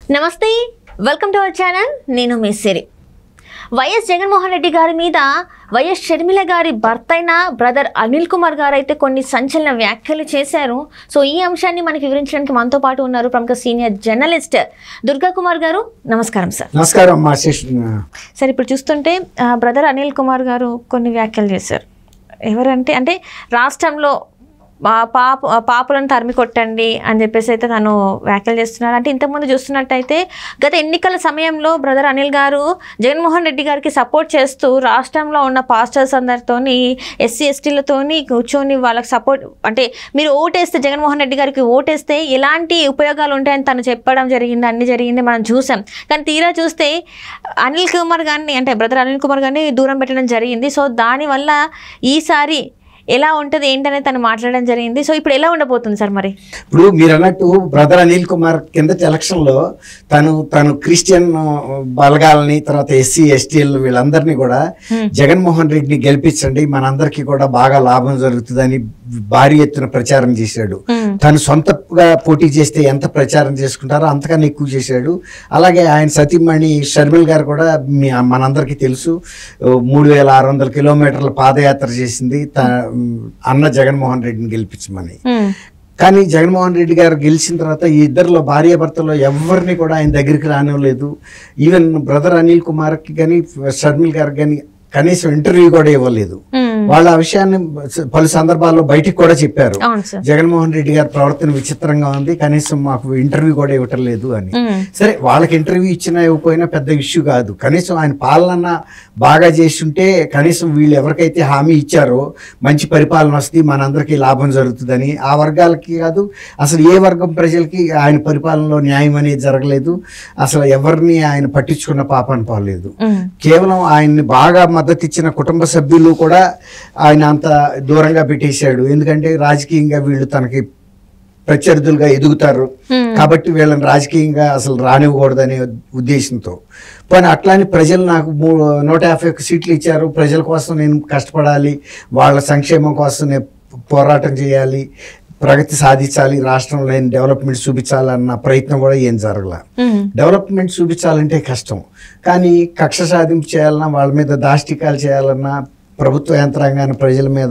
నమస్తే welcome to our channel నేను మీ సిరి వైఎస్ జగన్మోహన్ రెడ్డి గారి మీద వైఎస్ షర్మిల గారి భర్త అయిన బ్రదర్ అనిల్ కుమార్ గారు అయితే కొన్ని సంచలన వ్యాఖ్యలు చేశారు సో ఈ అంశాన్ని మనకి వివరించడానికి మనతో పాటు ఉన్నారు ప్రముఖ సీనియర్ జర్నలిస్ట్ దుర్గా కుమార్ గారు నమస్కారం సార్ నమస్కారం మా శిష్యు సార్ ఇప్పుడు చూస్తుంటే ఆ, బ్రదర్ అనిల్ కుమార్ గారు కొన్ని వ్యాఖ్యలు చేశారు ఎవరంటే అంటే రాష్ట్రంలో మా పాప పాపులను తరిమి కొట్టండి అని చెప్పేసి అయితే తను వ్యాఖ్యలు చేస్తున్నారు అంటే ఇంతకుముందు చూస్తున్నట్టయితే గత ఎన్నికల సమయంలో బ్రదర్ అనిల్ గారు జగన్మోహన్ రెడ్డి గారికి సపోర్ట్ చేస్తూ రాష్ట్రంలో ఉన్న పాస్టర్స్ అందరితోని ఎస్సీ ఎస్టీలతోని కూర్చొని వాళ్ళకి సపోర్ట్ అంటే మీరు ఓటేస్తే జగన్మోహన్ రెడ్డి గారికి ఓటేస్తే ఎలాంటి ఉపయోగాలు ఉంటాయని తను చెప్పడం జరిగింది అన్ని జరిగింది మనం చూసాం కానీ తీరా చూస్తే అనిల్ కుమార్ గారిని అంటే బ్రదర్ అనిల్ కుమార్ గారిని దూరం పెట్టడం జరిగింది సో దానివల్ల ఈసారి ఎలా ఉంటుంది ఏంటనేది తను మాట్లాడడం జరిగింది సో ఇప్పుడు ఎలా ఉండబోతుంది సార్ మరి ఇప్పుడు మీరు అన్నట్టు బ్రదర్ అనిల్ కుమార్ కిందటి ఎలక్షన్ లో తను తను క్రిస్టియన్ బలగాలని తర్వాత ఎస్సీ ఎస్టీఎల్ వీళ్ళందరినీ కూడా జగన్మోహన్ రెడ్డిని గెలిపించండి మనందరికీ కూడా బాగా లాభం జరుగుతుందని భారీ ఎత్తున ప్రచారం చేశాడు మ్మ్. తను సొంతగా పోటీ చేస్తే ఎంత ప్రచారం చేసుకుంటారో అంతకన్నా ఎక్కువ చేశాడు అలాగే ఆయన సతీమణి షర్మిల్ గారు కూడా మీ మనందరికీ తెలుసు మూడు వేల ఆరు వందల కిలోమీటర్ల పాదయాత్ర చేసింది త- అన్న జగన్మోహన్ రెడ్డిని గెలిపించమని మ్మ్. కానీ జగన్మోహన్ రెడ్డి గారు గెలిచిన తర్వాత ఈ ఇద్దరిలో భార్యాభర్తలో ఎవరిని కూడా ఆయన దగ్గరికి రానివ్వలేదు ఈవెన్ బ్రదర్ అనిల్ కుమార్కి కానీ షర్మిల్ గారికి కానీ కనీసం ఇంటర్వ్యూ కూడా ఇవ్వలేదు మ్మ్. వాళ్ళ ఆ విషయాన్ని పలు సందర్భాల్లో బయటికి కూడా చెప్పారు అవును సార్ జగన్మోహన్ రెడ్డి గారి ప్రవర్తన విచిత్రంగా ఉంది కనీసం మాకు ఇంటర్వ్యూ కూడా ఇవ్వటం లేదు అని మ్మ్. సరే వాళ్ళకి ఇంటర్వ్యూ ఇచ్చినా ఇవ్వకపోయినా పెద్ద ఇష్యూ కాదు కనీసం ఆయన పాలన బాగా చేస్తుంటే కనీసం వీళ్ళు ఎవరికైతే హామీ ఇచ్చారో మంచి పరిపాలన వస్తుంది మనందరికీ లాభం జరుగుతుందని ఆ వర్గాలకి కాదు అసలు ఏ వర్గం ప్రజలకి ఆయన పరిపాలనలో న్యాయం అనేది జరగలేదు అసలు ఎవరిని ఆయన పట్టించుకున్న పాపాన్ని పోలేదు మ్మ్. కేవలం ఆయన్ని బాగా మద్దతు ఇచ్చిన కుటుంబ సభ్యులు కూడా ఆయన అంత దూరంగా పెట్టేశాడు ఎందుకంటే రాజకీయంగా వీళ్ళు తనకి ప్రత్యర్థులుగా ఎదుగుతారు మ్మ్. కాబట్టి వీళ్ళని రాజకీయంగా అసలు రానివ్వకూడదనే ఉద్దేశంతో పోనీ అట్లాని ప్రజలు నాకు మూ నూట యాభై ఒక్క సీట్లు ఇచ్చారు ప్రజల కోసం నేను కష్టపడాలి వాళ్ళ సంక్షేమం కోసం నేను పోరాటం చేయాలి ప్రగతి సాధించాలి రాష్ట్రంలో నేను డెవలప్మెంట్ చూపించాలన్న ప్రయత్నం కూడా ఏం జరగల మ్మ్. డెవలప్మెంట్ చూపించాలంటే కష్టం కానీ కక్ష సాధింపు చేయాలన్నా వాళ్ళ మీద దాష్టికాలు చేయాలన్నా ప్రభుత్వ యంత్రాంగాన్ని ప్రజల మీద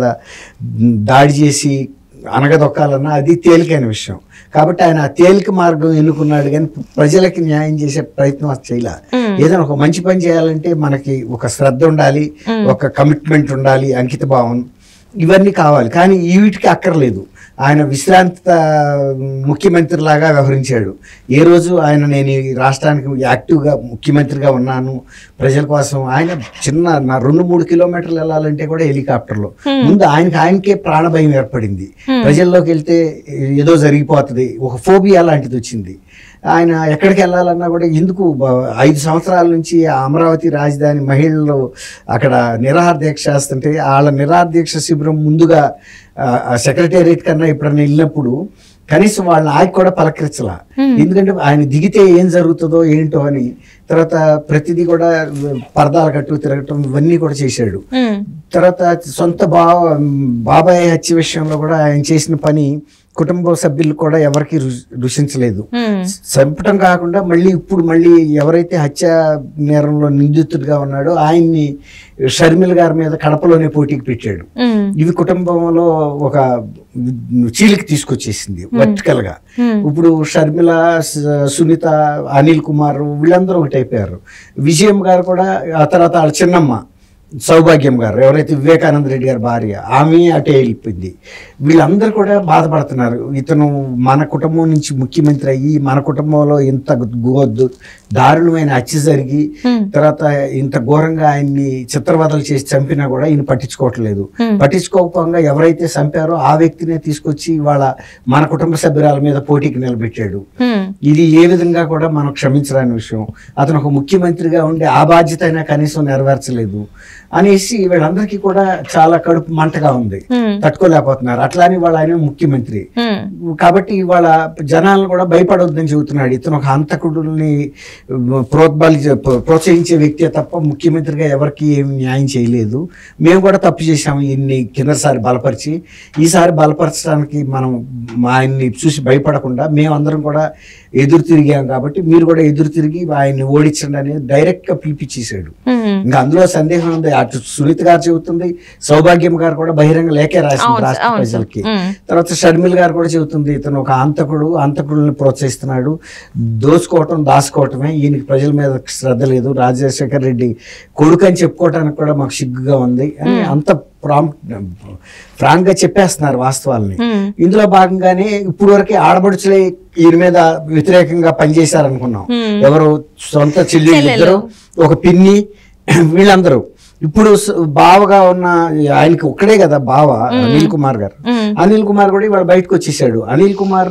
దాడి చేసి అనగదొక్కాలన్నా అది తేలికైన విషయం కాబట్టి ఆయన ఆ తేలిక మార్గం ఎన్నుకున్నాడు కానీ ప్రజలకి న్యాయం చేసే ప్రయత్నం అసలు చేయలే మ్మ్. ఏదైనా ఒక మంచి పని చేయాలంటే మనకి ఒక శ్రద్ధ ఉండాలి ఒక కమిట్మెంట్ ఉండాలి అంకిత భావం ఇవన్నీ కావాలి కానీ ఈ వీటికి అక్కర్లేదు ఆయన విశ్రాంత ముఖ్యమంత్రిలాగా వ్యవహరించాడు ఏ రోజు ఆయన నేను ఈ రాష్ట్రానికి యాక్టివ్గా ముఖ్యమంత్రిగా ఉన్నాను ప్రజల కోసం ఆయన చిన్న నా రెండు మూడు కిలోమీటర్లు వెళ్ళాలంటే కూడా హెలికాప్టర్లో ముందు ఆయనకి ఆయనకే ప్రాణభయం ఏర్పడింది ప్రజల్లోకి వెళ్తే ఏదో జరిగిపోతుంది ఒక ఫోబియా లాంటిది వచ్చింది ఆయన ఎక్కడికి వెళ్ళాలన్నా కూడా ఎందుకు బ- ఐదు సంవత్సరాల నుంచి ఆ అమరావతి రాజధాని మహిళలు అక్కడ నిరాహార దీక్ష చేస్తుంటే వాళ్ళ నిరాహార దీక్ష శిబిరం ముందుగా సెక్రటేరియట్ కన్నా ఎప్పుడన్నా వెళ్ళినప్పుడు కనీసం వాళ్ళని ఆగి కూడా పలకరించలా ఎందుకంటే ఆయన దిగితే ఏం జరుగుతుందో ఏంటో అని తర్వాత ప్రతిదీ కూడా పరదాలు కట్టు తిరగటం ఇవన్నీ కూడా చేశాడు మ్మ్. తర్వాత సొంత బా బాబాయ్ హత్య విషయంలో కూడా ఆయన చేసిన పని కుటుంబ సభ్యులు కూడా ఎవరికి రుచించలేదు మ్మ్. చంపటం కాకుండా మళ్ళీ ఇప్పుడు మళ్ళీ ఎవరైతే హత్య నేరంలో నిందితుడిగా ఉన్నాడో ఆయన్ని షర్మిల గారి మీద కడపలోనే పోటీకి పెట్టాడు మ్మ్. ఇవి కుటుంబంలో ఒక చీలికి తీసుకొచ్చేసింది వర్టికల్ గా మ్మ్. ఇప్పుడు షర్మిల స- సునీత అనిల్ కుమార్ వీళ్ళందరూ ఒకటి అయిపోయారు విజయం గారు కూడా ఆ తర్వాత వాళ్ళ చిన్నమ్మ సౌభాగ్యం గారు ఎవరైతే వివేకానంద రెడ్డి గారి భార్య ఆమె అటే వెళ్ళిపోయింది వీళ్ళందరూ కూడా బాధపడుతున్నారు ఇతను మన కుటుంబం నుంచి ముఖ్యమంత్రి అయ్యి మన కుటుంబంలో ఇంత గో- దారుణమైన హత్య జరిగి Hmm. తర్వాత ఇంత ఘోరంగా ఆయన్ని చిత్రవదలు చేసి చంపినా కూడా ఈయన పట్టించుకోవట్లేదు Hmm. పట్టించుకోకపోగా ఎవరైతే చంపారో ఆ వ్యక్తినే తీసుకొచ్చి వాళ్ళ మన కుటుంబ సభ్యురాల మీద పోటీకి నిలబెట్టాడు మ్మ్. ఇది ఏ విధంగా కూడా మనం క్షమించరాని విషయం అతను ఒక ముఖ్యమంత్రిగా ఉండి ఆ బాధ్యత అయినా కనీసం నెరవేర్చలేదు అనేసి వీళ్ళందరికీ కూడా చాలా కడుపు మంటగా ఉంది మ్మ్. తట్టుకోలేకపోతున్నారు అట్లానే వాళ్ళ ఆయన ముఖ్యమంత్రి మ్మ్. కాబట్టి వాళ్ళ జనాలను కూడా భయపడొద్దని చెబుతున్నాడు ఇతను ఒక హంతకుడుల్ని ప్రోద్బలి ప్రోత్సహించే వ్యక్తే తప్ప ముఖ్యమంత్రిగా ఎవరికి ఏమి న్యాయం చేయలేదు మేము కూడా తప్పు చేశాము ఇన్ని కిందసారి బలపరిచి ఈసారి బలపరచడానికి మనం మా ఆయన్ని చూసి భయపడకుండా మేమందరం కూడా ఎదురు తిరిగాం కాబట్టి మీరు కూడా ఎదురు తిరిగి ఆయన్ని ఓడించండి అనేది డైరెక్ట్ గా పిలిపించేశాడు ఉమ్. ఇంకా అందులో సందేహం ఉంది అటు సునీత గారు చెబుతుంది సౌభాగ్యం గారు కూడా బహిరంగ లేఖే రాసింది అవును రాష్ట్ర అవును సార్ ప్రజలకి ఉమ్. తర్వాత షర్మిల్ గారు కూడా చెబుతుంది ఇతను ఒక అంతకుడు అంతకుడిని ప్రోత్సహిస్తున్నాడు దోచుకోవటం దాచుకోవటమే ఈయనకి ప్రజల మీద శ్రద్ధ లేదు రాజశేఖర్ రెడ్డి కొడుకు అని చెప్పుకోవటానికి కూడా మాకు సిగ్గుగా ఉంది అని అంత ప్రాంప్ ఫ్రాంక్ గా చెప్పేస్తున్నారు వాస్తవాల్ని ఉమ్. ఇందులో భాగంగానే ఇప్పుడు వరకే ఆడబడుచులే ఈయన మీద వ్యతిరేకంగా పనిచేశారనుకున్నాం Hmm. ఎవరు సొంత చెల్లి చెల్లెలు. ఇద్దరు ఒక పిన్ని వీళ్ళందరూ ఇప్పుడు స- బావగా ఉన్న ఆయనకి ఒక్కడే కదా బావ అనిల్ కుమార్ గారు ఉమ్. అనిల్ కుమార్ కూడా ఇవాళ బయటకు వచ్చేసాడు అనిల్ కుమార్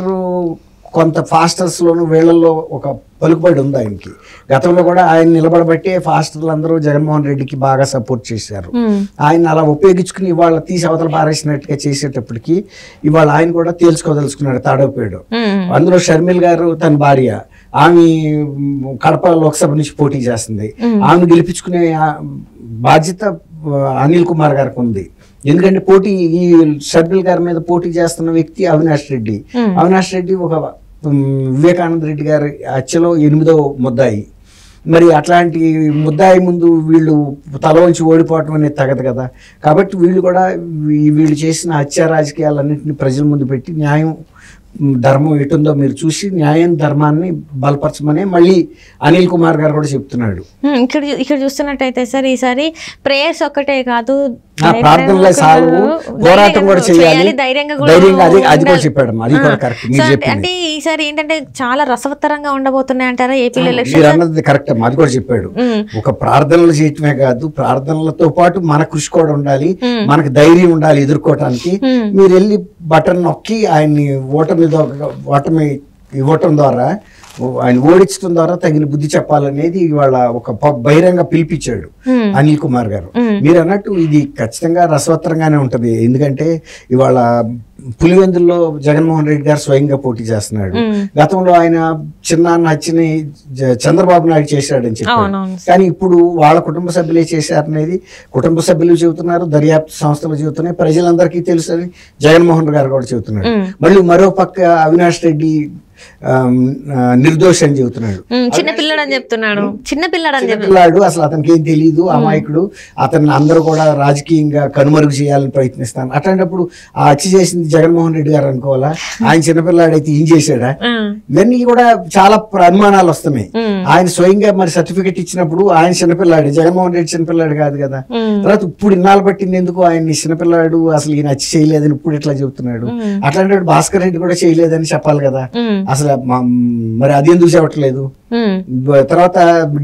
కొంత ఫాస్టర్స్ లోను వీళ్ళల్లో ఒక పలుకుబడి ఉంది ఆయనకి గతంలో కూడా ఆయన నిలబడబట్టే ఫాస్టర్లు అందరూ జగన్మోహన్ రెడ్డికి బాగా సపోర్ట్ చేశారు ఉమ్. ఆయన అలా ఉపయోగించుకుని ఇవాళ తీసి అవతల పారేసినట్టుగా చేసేటప్పటికి ఇవాళ ఆయన కూడా తేల్చుకోదలుచుకున్నాడు తాడోపేడు ఉమ్. అందులో షర్మిల్ గారు తన భార్య ఆమె మ్, కడప లోక్సభ నుంచి పోటీ చేస్తుంది ఆమెను గెలిపించుకునే ఆ, బాధ్యత ఆ, అనిల్ కుమార్ గారికి ఉంది ఎందుకంటే పోటీ ఈ షర్మిల్ గారి మీద పోటీ చేస్తున్న వ్యక్తి అవినాష్ రెడ్డి Hmm. అవినాష్ రెడ్డి ఒక మ్, వివేకానంద రెడ్డి గారి హత్యలో ఎనిమిదో ముద్దాయి మరి అట్లాంటి ముద్దాయి ముందు వీళ్ళు తల వంచి ఓడిపోవటం అనేది తగదు కదా కాబట్టి వీళ్ళు కూడా వీ- వీళ్ళు చేసిన హత్య రాజకీయాలన్నింటినీ ప్రజల ముందు పెట్టి న్యాయం మ్, ధర్మం ఎటుందో మీరు చూసి న్యాయం ధర్మాన్ని బలపరచమని మళ్ళీ అనిల్ కుమార్ గారు కూడా చెప్తున్నాడు ఉమ్, ఇక్కడ చూ- ఇక్కడ చూస్తున్నట్టయితే సార్ ఈసారి ప్రేయర్స్ ఒక్కటే కాదు ఆ ప్రార్థనలే సాల్వ్ పోరాటం కూడా చేయాలి ధైర్యంగా కూడా ధైర్యంగా అది అది కూడా ఉండాలి. చెప్పాడు అది కూడా కరెక్ట్ సో మీరు అంటే- చెప్పింది అంటే ఈసారి ఏంటంటే చాలా రసవత్తరంగా ఉండబోతున్నాయి అంటారా ఏపీ మీరు ఎలక్షన్ అన్నది కరెక్ట్ అది కూడా చెప్పాడు ఒక ప్రార్థనలు చేయటమే కాదు ప్రార్థనలతో పాటు మన కృషి కూడా ఉండాలి మనకు ధైర్యం ఉండాలి ఎదుర్కోవటానికి మీరు వెళ్ళి బటన్ నొక్కి ఆయన్ని ఓటమి దో- ఓటమి ఇవ్వటం ద్వారా ఆయన ఓడించడం ద్వారా తగిన బుద్ధి చెప్పాలనేది ఇవాళ ఒక ప- బహిరంగ పిలిపించాడు అనిల్ కుమార్ గారు మీరు అన్నట్టు ఇది ఖచ్చితంగా రసవత్తరంగానే ఉంటది ఎందుకంటే ఇవాళ పులివెందుల్లో జగన్మోహన్ రెడ్డి గారు స్వయంగా పోటీ చేస్తున్నాడు గతంలో ఆయన చిన్నాన్న హత్యని జ- చంద్రబాబు నాయుడు చేశాడని చెప్పాడు అవునవును కానీ ఇప్పుడు వాళ్ళ కుటుంబ సభ్యులే చేశారనేది కుటుంబ సభ్యులు చెబుతున్నారు దర్యాప్తు సంస్థలు చెబుతున్నాయి ప్రజలందరికీ తెలుసు అని జగన్మోహన్ గారు కూడా చెబుతున్నాడు మళ్ళీ మరో పక్క అవినాష్ రెడ్డి ఆమ్, ఆ, నిర్దోషి అని చెబుతున్నాడు ఉమ్, చిన్న పిల్లడు అని చెప్తున్నాడు చిన్న పిల్లడు అని చెప్పి పిల్లాడు అసలు అతనికి ఏం తెలియదు అమాయకుడు అతన్ని అందరూ కూడా రాజకీయంగా కనుమరుగు చేయాలని ప్రయత్నిస్తాను అట్లాంటప్పుడు ఆ హత్య చేసింది జగన్మోహన్ రెడ్డి గారు అనుకోవాలా ఆయన చిన్నపిల్లాడైతే ఏం చేశాడా ఉమ్, ఇవన్నీ కూడా చాలా ప్ర- అనుమానాలు వస్తున్నాయి ఉమ్, ఆయన స్వయంగా మరి సర్టిఫికెట్ ఇచ్చినప్పుడు ఆయన చిన్నపిల్లాడు జగన్మోహన్ రెడ్డి చిన్నపిల్లాడు కాదు కదా ఉమ్, తర్వాత ఇప్పుడు ఇన్నాళ్ళు పట్టింది ఎందుకు ఆయన చిన్నపిల్లాడు అసలు ఈయన హత్య చేయలేదని ఇప్పుడు ఇట్లా చెబుతున్నాడు ఉమ్, అట్లాంటి భాస్కర్ రెడ్డి కూడా చేయలేదని చెప్పాలి కదా ఉమ్, అసలు మా- మరి అది ఎందుకు చెప్పట్లేదు ఉమ్. బ- తర్వాత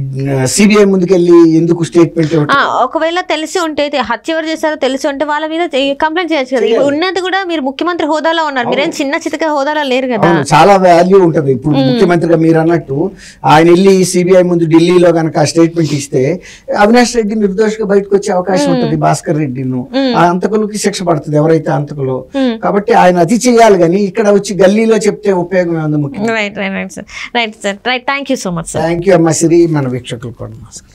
సిబిఐ ముందుకెళ్ళి ఎందుకు స్టేట్మెంట్ ఆ, ఒకవేళ తెలిసి ఉంటే ఇది హత్య ఎవరు చేశారో తెలిసి ఉంటే వాళ్ళ మీద కంప్లైంట్ చేయొచ్చు కదా ఇప్పుడు ఉన్నది కూడా మీరు ముఖ్యమంత్రి హోదాలో ఉన్నారు మీరేం చిన్న చితక హోదాలో లేరు కదా అవును చాలా వాల్యూ ఉంటది ఇప్పుడు ముఖ్యమంత్రిగా మీరు అన్నట్టు ఆయన వెళ్ళి సిబిఐ ముందు ఢిల్లీలో కనుక స్టేట్మెంట్ ఇస్తే అవినాష్ రెడ్డి నిర్దోషిగా బయటకు వచ్చే అవకాశం ఉంటుంది భాస్కర్ రెడ్డిను ఆ అంతకులకి శిక్ష పడుతుంది ఎవరైతే అంతకులో Hmm. కాబట్టి ఆయన అది చేయాలి కానీ ఇక్కడ వచ్చి గల్లీలో చెప్తే ఉపయోగం ఏముంది ముఖ్యం right right right sir right sir right thank you so much sir thank you అమ్మ సిరి మన వీక్షకులు కూడా నమస్కారం